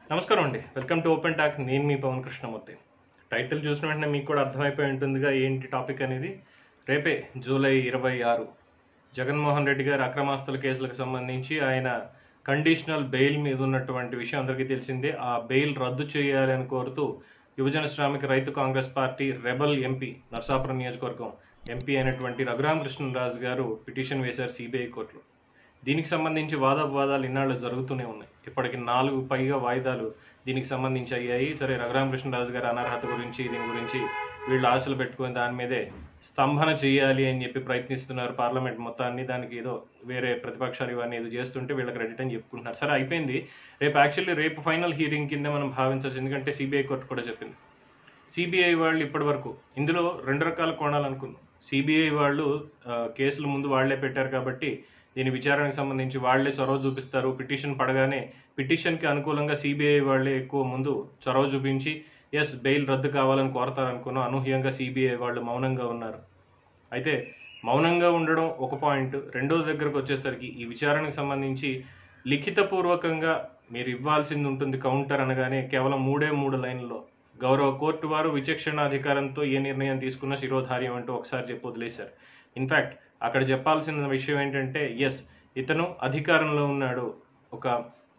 నమస్కారం అండి welcome to open talk నేను మీ పవన్ కృష్ణమూర్తి టైటిల్ చూసిన వెంటనే మీకు కూడా అర్థమైపోయి ఉంటుందిగా ఏంటి టాపిక్ అనేది రేపే జూలై ఇరవై ఆరు జగన్మోహన్ రెడ్డి గారి అక్రమాస్తుల కేసులకు సంబంధించి ఆయన కండిషనల్ బెయిల్ మీద ఉన్నటువంటి విషయం అందరికీ తెలిసిందే ఆ బెయిల్ రద్దు చేయాలని కోరుతూ యువజన శ్రామిక రైతు Congress party rebel MP Narsapuram నియోజకవర్గం ఎంపీ అయినటువంటి రఘురామకృష్ణరాజు గారు పిటిషన్ వేశారు సిబిఐ కోర్టులో దీనికి సంబంధించి వాదోపవాదాలు ఇన్నాళ్ళు జరుగుతూనే ఉన్నాయి ఇప్పటికి నాలుగు పైగా వాయిదాలు దీనికి సంబంధించి అయ్యాయి సరే రఘురామకృష్ణరాజు గారి అనర్హత గురించి దీని గురించి వీళ్ళు ఆశలు పెట్టుకుని దాని మీదే స్తంభన చేయాలి అని చెప్పి ప్రయత్నిస్తున్నారు పార్లమెంట్ మొత్తాన్ని దానికి ఏదో వేరే ప్రతిపక్షాలు ఇవన్నీ ఏదో చేస్తుంటే వీళ్ళకి క్రెడిట్ అని చెప్పుకుంటున్నారు సరే అయిపోయింది రేపు యాక్చువల్లీ రేపు ఫైనల్ హీరింగ్ కింద మనం భావించవచ్చు ఎందుకంటే సిబిఐ కోర్టు కూడా చెప్పింది సిబిఐ వాళ్ళు ఇప్పటి వరకు ఇందులో రెండు రకాల కోణాలు అనుకున్నాం సిబిఐ వాళ్ళు ఆ, కేసులు ముందు వాళ్లే పెట్టారు కాబట్టి దీని విచారణకు సంబంధించి వాళ్లే చొరవ చూపిస్తారు పిటిషన్ పడగానే పిటిషన్కి అనుకూలంగా సిబిఐ వాళ్ళే ఎక్కువ ముందు చొరవ చూపించి ఎస్ బెయిల్ రద్దు కావాలని కోరతారు అనుకున్నాం అనూహ్యంగా సిబిఐ వాళ్ళు మౌనంగా ఉన్నారు అయితే మౌనంగా ఉండడం ఒక పాయింట్ రెండో దగ్గరకు వచ్చేసరికి ఈ విచారణకు సంబంధించి లిఖితపూర్వకంగా మీరు ఇవ్వాల్సింది ఉంటుంది కౌంటర్ అనగానే కేవలం మూడే మూడు లైన్లలో గౌరవ కోర్టు వారు విచక్షణ అధికారంతో ఏ నిర్ణయం తీసుకున్నా శిరోధార్యం అంటూ ఒకసారి చెప్పి వదిలేశారు ఇన్ఫ్యాక్ట్ అక్కడ చెప్పాల్సిన విషయం ఏంటంటే ఎస్ ఇతను అధికారంలో ఉన్నాడు ఒక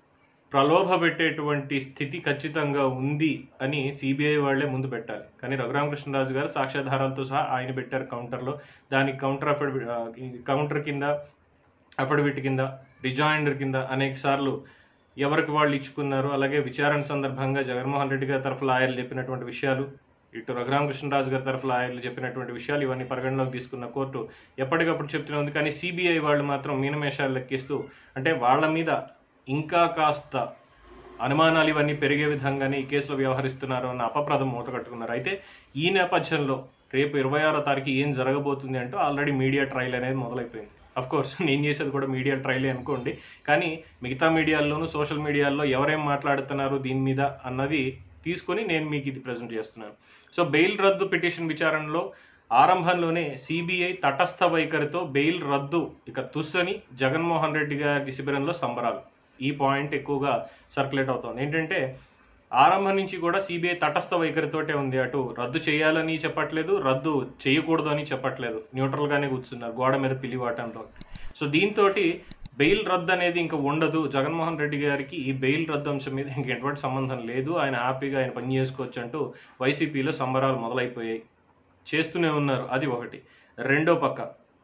ప్రలోభ పెట్టేటువంటి స్థితి ఖచ్చితంగా ఉంది అని సిబిఐ వాళ్లే ముందు పెట్టాలి కానీ రఘురామకృష్ణరాజు గారు సాక్ష్యాధారాలతో సహా ఆయన పెట్టారు కౌంటర్లో దానికి కౌంటర్ అఫిడవి కౌంటర్ కింద అఫిడవిట్ కింద రిజాయిండర్ కింద అనేక సార్లు ఎవరికి వాళ్ళు ఇచ్చుకున్నారు అలాగే విచారణ సందర్భంగా జగన్మోహన్ రెడ్డి గారి తరఫు లాయర్లు చెప్పినటువంటి విషయాలు ఇటు రఘురామకృష్ణరాజు గారి తరఫు లాయర్లు చెప్పినటువంటి విషయాలు ఇవన్నీ పరిగణలోకి తీసుకున్న కోర్టు ఎప్పటికప్పుడు చెప్తూనే ఉంది కానీ సిబిఐ వాళ్ళు మాత్రం మీనమేషాలు లెక్కిస్తూ అంటే వాళ్ళ మీద ఇంకా కాస్త అనుమానాలు ఇవన్నీ పెరిగే విధంగానే ఈ కేసులో వ్యవహరిస్తున్నారు అన్న అపప్రదం మూట కట్టుకున్నారు అయితే ఈ నేపథ్యంలో రేపు ఇరవై ఆరో తారీఖు ఏం జరగబోతుంది అంటూ ఆల్రెడీ మీడియా ట్రయల్ అనేది మొదలైపోయింది అఫ్ కోర్స్ నేను చేసేది కూడా మీడియా ట్రయలే అనుకోండి కానీ మిగతా మీడియాల్లోనూ సోషల్ మీడియాల్లో ఎవరేం మాట్లాడుతున్నారు దీని మీద అన్నది తీసుకొని నేను మీకు ఇది ప్రజెంట్ చేస్తున్నాను సో బెయిల్ రద్దు పిటిషన్ విచారణలో ఆరంభంలోనే సిబిఐ తటస్థ వైఖరితో బెయిల్ రద్దు ఇక తుస్సని జగన్మోహన్ రెడ్డి గారి శిబిరంలో సంబరాలు ఈ పాయింట్ ఎక్కువగా సర్క్యులేట్ అవుతోంది ఏంటంటే ఆరంభం నుంచి కూడా సిబిఐ తటస్థ వైఖరితోటే ఉంది అటు రద్దు చేయాలని చెప్పట్లేదు రద్దు చేయకూడదు అని చెప్పట్లేదు న్యూట్రల్ గానే కూర్చున్నారు గోడ మీద పిలివాటంతో సో దీంతో బెయిల్ రద్దు అనేది ఇంకా ఉండదు జగన్మోహన్ రెడ్డి గారికి ఈ బెయిల్ రద్దు అంశం మీద ఇంక ఎటువంటి సంబంధం లేదు ఆయన హ్యాపీగా ఆయన పని చేసుకోవచ్చు అంటూ వైసీపీలో సంబరాలు మొదలైపోయాయి చేస్తూనే ఉన్నారు అది ఒకటి రెండో పక్క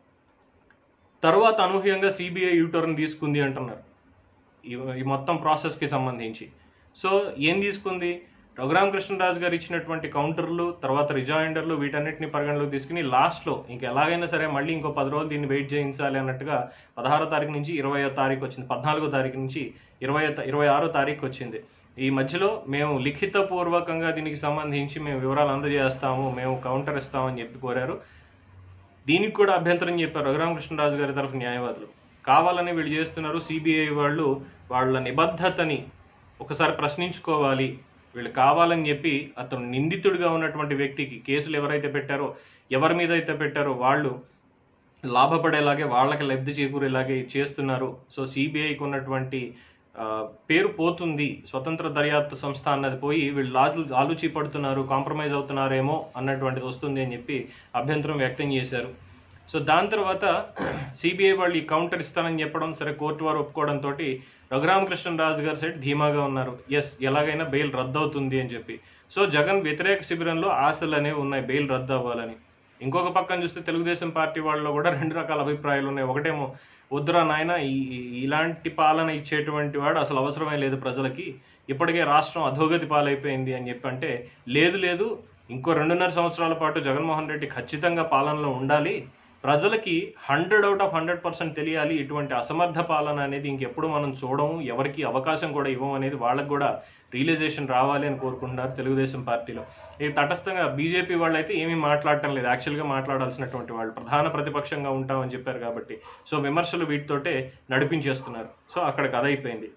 తర్వాత అనూహ్యంగా సిబిఐ యూటర్న్ తీసుకుంది అంటున్నారు ఈ ఈ మొత్తం ప్రాసెస్కి సంబంధించి సో ఏం తీసుకుంది రఘురామకృష్ణరాజు గారు ఇచ్చినటువంటి కౌంటర్లు తర్వాత రిజాయిండర్లు వీటన్నిటిని పరిగణలోకి తీసుకుని లాస్ట్లో ఇంక ఎలాగైనా సరే మళ్ళీ ఇంకో పది రోజులు దీన్ని వెయిట్ చేయించాలి అన్నట్టుగా పదహారో తారీఖు నుంచి ఇరవయో తారీఖు వచ్చింది పద్నాలుగో తారీఖు నుంచి ఇరవై ఇరవై ఆరో తారీఖు వచ్చింది ఈ మధ్యలో మేము లిఖితపూర్వకంగా దీనికి సంబంధించి మేము వివరాలు అందజేస్తాము మేము కౌంటర్ ఇస్తామని చెప్పి కోరారు దీనికి కూడా అభ్యంతరం చెప్పారు రఘురామకృష్ణరాజు గారి తరఫు న్యాయవాదులు కావాలని వీళ్ళు చేస్తున్నారు సిబిఐ వాళ్ళు వాళ్ళ నిబద్ధతని ఒకసారి ప్రశ్నించుకోవాలి వీళ్ళు కావాలని చెప్పి అతను నిందితుడిగా ఉన్నటువంటి వ్యక్తికి కేసులు ఎవరైతే పెట్టారో ఎవరి మీద అయితే పెట్టారో వాళ్ళు లాభపడేలాగే వాళ్ళకి లబ్ధి చేకూరేలాగే చేస్తున్నారు సో సిబిఐకి ఉన్నటువంటి ఆ, పేరు పోతుంది స్వతంత్ర దర్యాప్తు సంస్థ అన్నది పోయి వీళ్ళు లాలు ఆలుచి పడుతున్నారు కాంప్రమైజ్ అవుతున్నారేమో అన్నటువంటిది వస్తుంది అని చెప్పి అభ్యంతరం వ్యక్తం చేశారు సో దాని తర్వాత సిబిఐ వాళ్ళు ఈ కౌంటర్ ఇస్తానని చెప్పడం సరే కోర్టు వారు ఒప్పుకోవడంతో రఘురామకృష్ణరాజు గారి సైడ్ ధీమాగా ఉన్నారు ఎస్ ఎలాగైనా బెయిల్ రద్దు అవుతుంది అని చెప్పి సో జగన్ వ్యతిరేక శిబిరంలో ఆశలు అనేవి ఉన్నాయి బెయిల్ రద్దు అవ్వాలని ఇంకొక పక్కన చూస్తే తెలుగుదేశం పార్టీ వాళ్ళలో కూడా రెండు రకాల అభిప్రాయాలు ఉన్నాయి ఒకటేమో వద్దురా నాయన ఈ ఈ- ఇలాంటి పాలన ఇచ్చేటువంటి వాడు అసలు అవసరమే లేదు ప్రజలకి ఇప్పటికే రాష్ట్రం అధోగతి పాలైపోయింది అని చెప్పి అంటే లేదు లేదు ఇంకో రెండున్నర సంవత్సరాల పాటు జగన్మోహన్ రెడ్డి ఖచ్చితంగా పాలనలో ఉండాలి ప్రజలకి hundred out of hundred percent తెలియాలి ఇటువంటి అసమర్థ పాలన అనేది ఇంకెప్పుడు మనం చూడము ఎవరికి అవకాశం కూడా ఇవ్వం అనేది వాళ్ళకి కూడా రియలైజేషన్ రావాలి అని కోరుకుంటున్నారు తెలుగుదేశం పార్టీలో ఈ తటస్థంగా బీజేపీ వాళ్ళు అయితే ఏమీ మాట్లాడటం లేదు యాక్చువల్గా మాట్లాడాల్సినటువంటి వాళ్ళు ప్రధాన ప్రతిపక్షంగా ఉంటామని చెప్పారు కాబట్టి సో విమర్శలు వీటితోటే నడిపించేస్తున్నారు సో అక్కడ కథ అయిపోయింది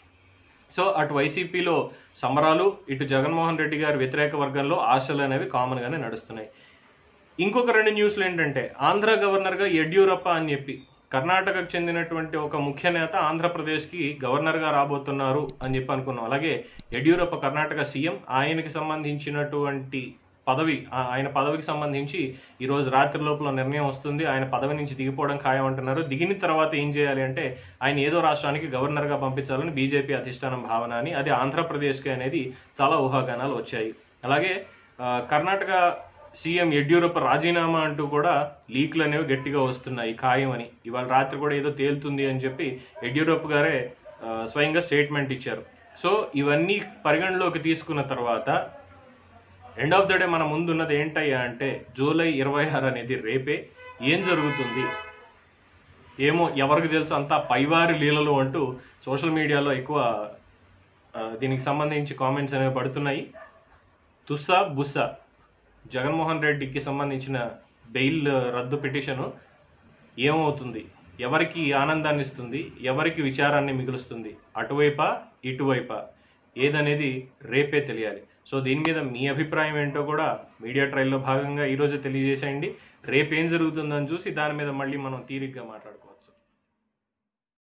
సో అటు వైసీపీలో సమరాలు ఇటు జగన్మోహన్ రెడ్డి గారి వ్యతిరేక వర్గంలో ఆశలు అనేవి కామన్ గానే నడుస్తున్నాయి ఇంకొక రెండు న్యూస్లు ఏంటంటే ఆంధ్ర గవర్నర్గా యడ్యూరప్ప అని చెప్పి కర్ణాటకకు చెందినటువంటి ఒక ముఖ్య నేత ఆంధ్రప్రదేశ్కి గవర్నర్గా రాబోతున్నారు అని చెప్పి అనుకున్నాం అలాగే యడ్యూరప్ప కర్ణాటక సీఎం ఆయనకి సంబంధించినటువంటి పదవి ఆ- ఆయన పదవికి సంబంధించి ఈ రోజు రాత్రి లోపల నిర్ణయం వస్తుంది ఆయన పదవి నుంచి దిగిపోవడం ఖాయం అంటున్నారు దిగిన తర్వాత ఏం చేయాలి అంటే ఆయన ఏదో రాష్ట్రానికి గవర్నర్గా పంపించాలని బీజేపీ అధిష్టానం భావన అని అది ఆంధ్రప్రదేశ్కి అనేది చాలా ఊహాగానాలు వచ్చాయి అలాగే ఆ, కర్ణాటక సీఎం యడ్యూరప్ప రాజీనామా అంటూ కూడా లీక్లు అనేవి గట్టిగా వస్తున్నాయి ఖాయం అని ఇవాళ రాత్రి కూడా ఏదో తేలుతుంది అని చెప్పి యడ్యూరప్ప గారే ఆ, స్వయంగా స్టేట్మెంట్ ఇచ్చారు సో ఇవన్నీ పరిగణలోకి తీసుకున్న తర్వాత ఎండ్ ఆఫ్ ద డే మన ముందు ఉన్నది ఏంటయ్యా అంటే జూలై ఇరవై ఆరు అనేది రేపే ఏం జరుగుతుంది ఏమో ఎవరికి తెలుసు అంతా పైవారి లీలలు అంటూ సోషల్ మీడియాలో ఎక్కువ ఆ, దీనికి సంబంధించి కామెంట్స్ అనేవి పడుతున్నాయి తుస్సా బుస్సా జగన్మోహన్ రెడ్డికి సంబంధించిన బెయిల్ రద్దు పిటిషను ఏమవుతుంది ఎవరికి ఆనందాన్ని ఇస్తుంది ఎవరికి విచారాన్ని మిగులుస్తుంది అటువైపా ఇటువైపా ఏదనేది రేపే తెలియాలి సో దీని మీద మీ అభిప్రాయం ఏంటో కూడా మీడియా ట్రయల్లో భాగంగా ఈరోజు తెలియజేసేయండి రేపు ఏం జరుగుతుందని చూసి దాని మీద మళ్ళీ మనం తీరిగ్గా మాట్లాడుకుందాం